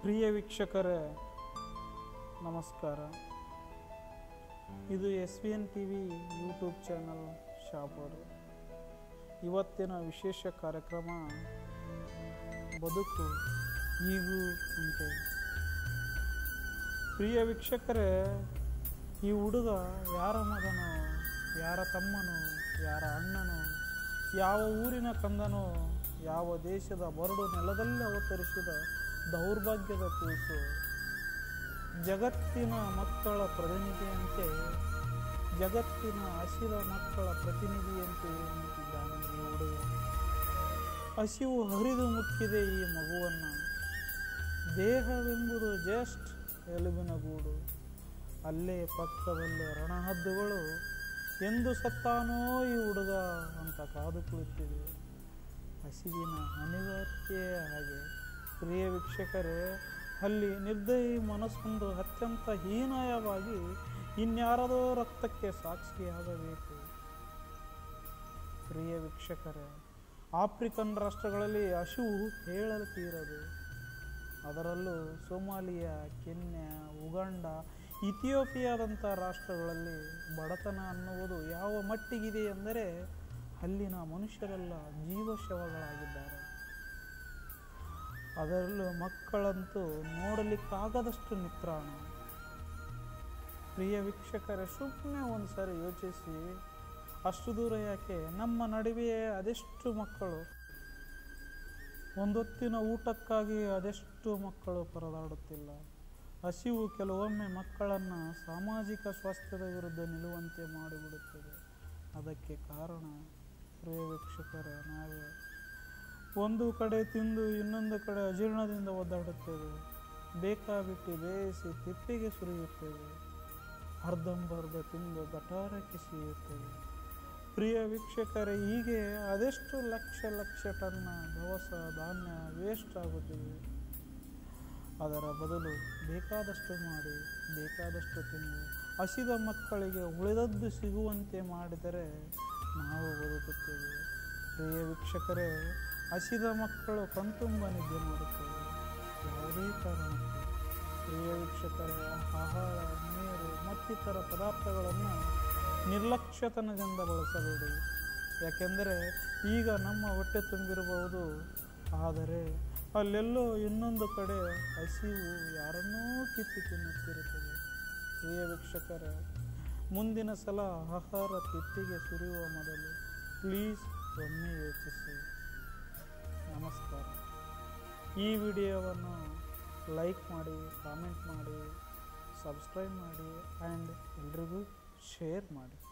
ಪ್ರಿಯ ವೀಕ್ಷಕರೇ ನಮಸ್ಕಾರ ಇದು S V N T V YouTube channel ಶಾಪರ್ ಇವತ್ತಿನ ವಿಶೇಷ ಕಾರ್ಯಕ್ರಮ ಬದುಕು ಈಗೂ ಉಂಟೆ ಪ್ರಿಯ ವೀಕ್ಷಕರೇ ಈ ಹುಡುಗ ಯಾರ ಮಗನೋ ಯಾರ ತಮ್ಮನೋ ಯಾರ ಅಣ್ಣನೋ ಯಾವ ಊರಿನ ಕಂದನೋ ಯಾವ ದೇಶದ ಬರಡು ನೆಲದಲ್ಲಿ ಅವತರಿಸಿದ ದೌರ್ಭಾಗ್ಯದ ಕೂಸು ಜಗತ್ತಿನ ಮಕ್ಕಳ ಪ್ರತಿನಿಧಿಯಂತೆ ಜಗತ್ತಿನ ಹಸಿದ ಮಕ್ಕಳ ಪ್ರತಿನಿಧಿಯಂತೆ ನಿಂತಿದ್ದಾನೆ ಈ ಹುಡುಗ ಹಸಿವು ಹರಿದು ಮುಕ್ಕಿದೆ ಈ ಮಗುವನ್ನು ದೇಹವೆಂಬುದು ಜಸ್ಟ್ ಎಲುಬಿನ ಗೂಡು ಅಲ್ಲೇ ಪಕ್ಕದಲ್ಲೇ ರಣಹದ್ದುಗಳು ಎಂದು ಸತ್ತಾನೋ ಈ ಹುಡುಗ ಅಂತ ಕಾದು ಕುಳಿತಿದೆ ಹಸಿವಿನ ಅನಿವಾರ್ಯತೆ ಹಾಗೆ ಪ್ರಿಯ ವೀಕ್ಷಕರೇ ಅಲ್ಲಿ ನಿರ್ದಯಿ ಮನಸ್ಸೊಂದು ಅತ್ಯಂತ ಹೀನಾಯವಾಗಿ ಇನ್ಯಾರದೋ ರಕ್ತಕ್ಕೆ ಸಾಕ್ಷಿಯಾಗಬೇಕು ಪ್ರಿಯ ವೀಕ್ಷಕರೇ ಆಫ್ರಿಕನ್ ರಾಷ್ಟ್ರಗಳಲ್ಲಿ ಹಸಿವು ಹೇಳಲು ತೀರದು ಅದರಲ್ಲೂ ಸೋಮಾಲಿಯಾ ಕೆನ್ಯಾ ಉಗಾಂಡ ಇಥಿಯೋಪಿಯಾದಂಥ ರಾಷ್ಟ್ರಗಳಲ್ಲಿ ಬಡತನ ಅನ್ನುವುದು ಯಾವ ಮಟ್ಟಿಗಿದೆ ಎಂದರೆ ಅಲ್ಲಿನ ಮನುಷ್ಯರೆಲ್ಲ ಜೀವಶವಗಳಾಗಿದ್ದಾರೆ ಅದರಲ್ಲೂ ಮಕ್ಕಳಂತೂ ನೋಡಲಿಕ್ಕಾಗದಷ್ಟು ನಿತ್ರಾಣ ಪ್ರಿಯ ವೀಕ್ಷಕರೇ ಸುಮ್ಮನೆ ಒಂದು ಸಾರಿ ಯೋಚಿಸಿ ಅಷ್ಟು ದೂರ ಯಾಕೆ ನಮ್ಮ ನಡುವೆಯೇ ಅದೆಷ್ಟು ಮಕ್ಕಳು ಒಂದೊತ್ತಿನ ಊಟಕ್ಕಾಗಿ ಅದೆಷ್ಟು ಮಕ್ಕಳು ಪರದಾಡುತ್ತಿಲ್ಲ ಹಸಿವು ಕೆಲವೊಮ್ಮೆ ಮಕ್ಕಳನ್ನು ಸಾಮಾಜಿಕ ಸ್ವಾಸ್ಥ್ಯದ ವಿರುದ್ಧ ನಿಲ್ಲುವಂತೆ ಮಾಡಿಬಿಡುತ್ತದೆ ಅದಕ್ಕೆ ಕಾರಣ ಪ್ರಿಯ ವೀಕ್ಷಕರೇ ನಾವೇ ಒಂದು ಕಡೆ ತಿಂದು ಇನ್ನೊಂದು ಕಡೆ ಅಜೀರ್ಣದಿಂದ ಒದ್ದಾಡುತ್ತೇವೆ ಬೇಕಾಬಿಟ್ಟು ಬೇಯಿಸಿ ತಿಪ್ಪಿಗೆ ಸುರಿಯುತ್ತೇವೆ ಅರ್ಧಂಬರ್ಧ ತಿಂದು ಗಟಾರಕ್ಕೆ ಸಿಯುತ್ತೇವೆ ಪ್ರಿಯ ವೀಕ್ಷಕರೇ ಹೀಗೆ ಅದೆಷ್ಟು ಲಕ್ಷ ಲಕ್ಷ ಟನ್ನ ದವಸ ಧಾನ್ಯ ವೇಸ್ಟ್ ಆಗುತ್ತಿವೆ ಅದರ ಬದಲು ಬೇಕಾದಷ್ಟು ಮಾಡಿ ಬೇಕಾದಷ್ಟು ತಿಂದು ಹಸಿದ ಮಕ್ಕಳಿಗೆ ಉಳಿದದ್ದು ಸಿಗುವಂತೆ ಮಾಡಿದರೆ ನಾವು ಬದುಕುತ್ತೇವೆ ಪ್ರಿಯ ವೀಕ್ಷಕರೇ ಹಸಿದ ಮಕ್ಕಳು ಕಣ್ತುಂಬ ನಿದ್ದೆ ಮಾಡುತ್ತವೆ ಯಾವುದೇ ಕಾರಣಕ್ಕೆ ಪ್ರಿಯ ವೀಕ್ಷಕರೇ ಆಹಾರ ನೀರು ಮತ್ತಿತರ ಪದಾರ್ಥಗಳನ್ನು ನಿರ್ಲಕ್ಷ್ಯತನದಿಂದ ಬಳಸಬೇಡಿ ಯಾಕೆಂದರೆ ಈಗ ನಮ್ಮ ಹೊಟ್ಟೆ ತುಂಬಿರಬಹುದು ಆದರೆ ಅಲ್ಲೆಲ್ಲೋ ಇನ್ನೊಂದು ಕಡೆ ಹಸಿವು ಯಾರನ್ನೂ ಕಿತ್ತಿ ತಿನ್ನುತ್ತಿರುತ್ತದೆ ಪ್ರಿಯ ವೀಕ್ಷಕರೇ ಮುಂದಿನ ಸಲ ಆಹಾರ ತಿಪ್ಪಿಗೆ ಸುರಿಯುವ ಮೊದಲು ಪ್ಲೀಸ್ ಒಮ್ಮೆ ಯೋಚಿಸಿ ನಮಸ್ಕಾರ ಈ ವಿಡಿಯೋವನ್ನು ಲೈಕ್ ಮಾಡಿ ಕಾಮೆಂಟ್ ಮಾಡಿ ಸಬ್ಸ್ಕ್ರೈಬ್ ಮಾಡಿ ಆ್ಯಂಡ್ ಎಲ್ರಿಗೂ ಶೇರ್ ಮಾಡಿ